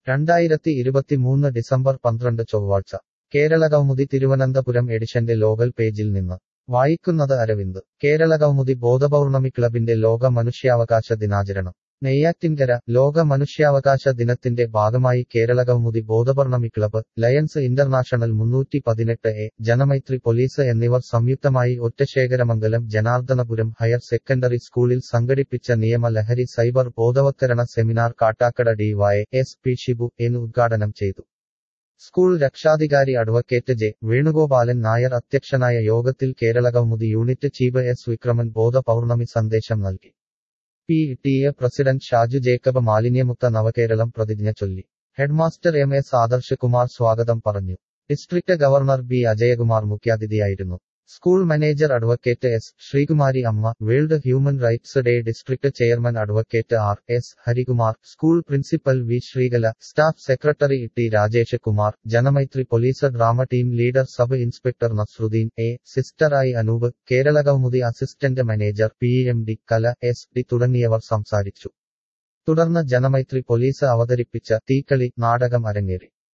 രണ്ടായിരത്തി ഇരുപത്തിമൂന്ന് ഡിസംബർ പന്ത്രണ്ട് ചൊവ്വാഴ്ച കേരള കൗമുദി തിരുവനന്തപുരം എഡിഷന്റെ ലോകൽ പേജിൽ നിന്ന് വായിക്കുന്നത് അരവിന്ദ് കേരള കൗമുദി ബോധപൗർണമി ക്ലബിന്റെ ലോക മനുഷ്യാവകാശ ദിനാചരണം നെയ്യാറ്റിൻകര ലോക മനുഷ്യാവകാശ ദിനത്തിന്റെ ഭാഗമായി Kerala Kaumudi Bodhapournami club Lions International മുന്നൂറ്റി പതിനെട്ട് എ ജനമൈത്രി പോലീസ് എന്നിവർ സംയുക്തമായി ഒറ്റശേഖരമംഗലം ജനാർദ്ദനപുരം ഹയർ സെക്കൻഡറി സ്കൂളിൽ സംഘടിപ്പിച്ച നിയമ ലഹരി സൈബർ ബോധവത്കരണ seminar Kattakada D Y S P Shibu N ഉദ്ഘാടനം ചെയ്തു സ്കൂൾ രക്ഷാധികാരി അഡ്വക്കേറ്റ് ജെ വേണുഗോപാലൻ നായർ അധ്യക്ഷനായ യോഗത്തിൽ Kerala Kaumudi unit chief S Vikraman Bodha Pournami സന്ദേശം നൽകി P T A president Shaju Jacob മാലിന്യമുക്ത നവകേരളം പ്രതിജ്ഞ ചൊല്ലി headmaster M S Adarsh Kumar സ്വാഗതം പറഞ്ഞു ഡിസ്ട്രിക്ട് ഗവർണർ ബി അജയകുമാർ മുഖ്യാതിഥിയായിരുന്നു school manager advocate S Sreekumari Amma world human rights day district chairman advocate R S Harikumar school principal V Sreekala staff secretary T Rajesh Kumar Janamaithri police drama team leader sub inspector Nasruddeen A sister I Anoop Kerala Kaumudi assistant manager P M D Kala S D തുടങ്ങിയവർ സംസാരിച്ചു തുടർന്ന് Janamaithri police അവതരിപ്പിച്ച തീക്കളി നാടകം അരങ്ങേറി